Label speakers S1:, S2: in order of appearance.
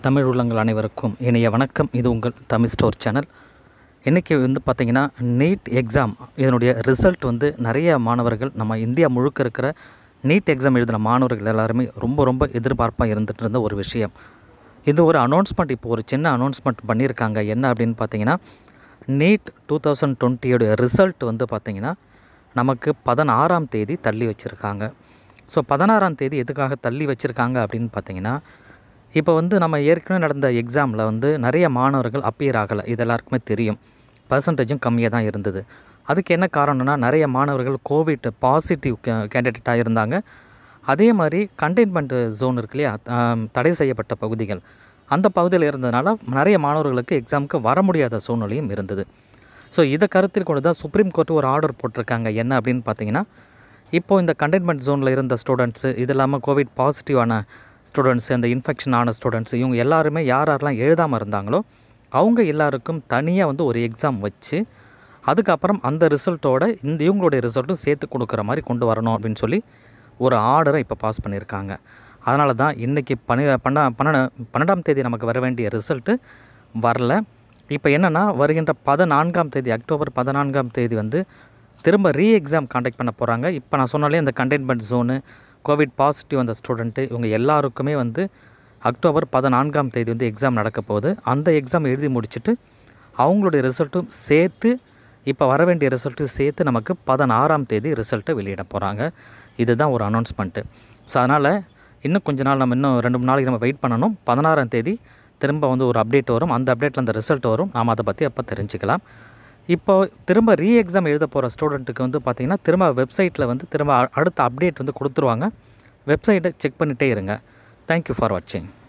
S1: தமிழ் உள்ளங்கள் அனைவருக்கும் இனிய வணக்கம் இது உங்கள் தமிழ் ஸ்டோர் சேனல் இன்றைக்கி வந்து பார்த்திங்கன்னா நீட் எக்ஸாம் இதனுடைய ரிசல்ட் வந்து நிறைய மாணவர்கள் நம்ம இந்தியா முழுக்க இருக்கிற நீட் எக்ஸாம் எழுதின மாணவர்கள் எல்லாருமே ரொம்ப ரொம்ப எதிர்பார்ப்பாக இருந்துட்டு இருந்த ஒரு விஷயம் இது ஒரு அனௌன்ஸ்மெண்ட் இப்போ ஒரு சின்ன அனௌன்ஸ்மெண்ட் பண்ணியிருக்காங்க என்ன அப்படின்னு பார்த்தீங்கன்னா நீட் டூ தௌசண்ட் டுவெண்ட்டியோட ரிசல்ட் வந்து பார்த்திங்கன்னா நமக்கு பதினாறாம் தேதி தள்ளி வச்சுருக்காங்க ஸோ பதினாறாம் தேதி எதுக்காக தள்ளி வச்சுருக்காங்க அப்படின்னு பார்த்தீங்கன்னா இப்போ வந்து நம்ம ஏற்கனவே நடந்த எக்ஸாமில் வந்து நிறைய மாணவர்கள் அப்பியர் ஆகலை இது எல்லாருக்குமே தெரியும் பர்சன்டேஜும் கம்மியாக தான் இருந்தது அதுக்கு என்ன காரணம்னா நிறைய மாணவர்கள் கோவிட் பாசிட்டிவ் கேண்டிடேட்டாக இருந்தாங்க அதே மாதிரி கண்டெய்ன்மெண்ட் ஜோன் இருக்கு இல்லையா ஆம், தடை செய்யப்பட்ட பகுதிகள் அந்த பகுதியில் இருந்ததுனால நிறைய மாணவர்களுக்கு எக்ஸாமுக்கு வர முடியாத சூழ்நிலையும் இருந்தது ஸோ இதை கருத்தில் கொண்டு தான் சுப்ரீம் கோர்ட் ஒரு ஆர்டர் போட்டிருக்காங்க என்ன அப்படின்னு பார்த்தீங்கன்னா இப்போ இந்த கண்டெய்ன்மெண்ட் ஜோனில் இருந்த ஸ்டூடெண்ட்ஸு இது இல்லாமல் கோவிட் பாசிட்டிவான ஸ்டூடெண்ட்ஸ் இந்த இன்ஃபெக்ஷன் ஆன ஸ்டூடெண்ட்ஸ் இவங்க எல்லாருமே யார் யாரெல்லாம் எழுதாமல் இருந்தாங்களோ அவங்க எல்லாருக்கும் தனியாக வந்து ஒரு எக்ஸாம் வச்சு அதுக்கப்புறம் அந்த ரிசல்ட்டோட இந்த இவங்களுடைய ரிசல்ட்டும் சேர்த்து கொடுக்குற மாதிரி கொண்டு வரணும் அப்படின்னு சொல்லி ஒரு ஆர்டரை இப்போ பாஸ் பண்ணியிருக்காங்க அதனால தான் இன்றைக்கி பனி பன்னெண்டா பன்னெண்டு பன்னெண்டாம் தேதி நமக்கு வர வேண்டிய ரிசல்ட்டு வரல இப்போ என்னென்னா வருகின்ற பதினான்காம் தேதி அக்டோபர் பதினான்காம் தேதி வந்து திரும்ப ரீ எக்ஸாம் காண்டக்ட் பண்ண போகிறாங்க இப்போ நான் சொன்னாலே இந்த கண்டெய்ன்மெண்ட் ஜோனு கோவிட் பாசிட்டிவ் அந்த ஸ்டூடெண்ட்டு இவங்க எல்லாருக்குமே வந்து அக்டோபர் பதினான்காம் தேதி வந்து எக்ஸாம் நடக்க போகுது அந்த எக்ஸாம் எழுதி முடிச்சுட்டு அவங்களுடைய ரிசல்ட்டும் சேர்த்து இப்போ வர வேண்டிய ரிசல்ட்டும் சேர்த்து நமக்கு பதினாறாம் தேதி ரிசல்ட்டை வெளியிட போகிறாங்க இதுதான் ஒரு அனௌன்ஸ்மெண்ட்டு ஸோ அதனால் இன்னும் கொஞ்ச நாள் நம்ம இன்னும் ரெண்டு மூணு நாளைக்கு நம்ம வெயிட் பண்ணணும் பதினாறாம் தேதி திரும்ப வந்து ஒரு அப்டேட் வரும் அந்த அப்டேட்டில் அந்த ரிசல்ட் வரும் நாம் அதை பற்றி அப்போ தெரிஞ்சுக்கலாம் இப்போ திரும்ப ரீ எக்ஸாம் எழுத போகிற ஸ்டூடெண்ட்டுக்கு வந்து பார்த்திங்கன்னா திரும்ப வெப்சைட்டில் வந்து திரும்ப அ- அடுத்த அப்டேட் வந்து கொடுத்துருவாங்க வெப்சைட்டை செக் பண்ணிகிட்டே இருங்க தேங்க்யூ ஃபார் வாட்சிங்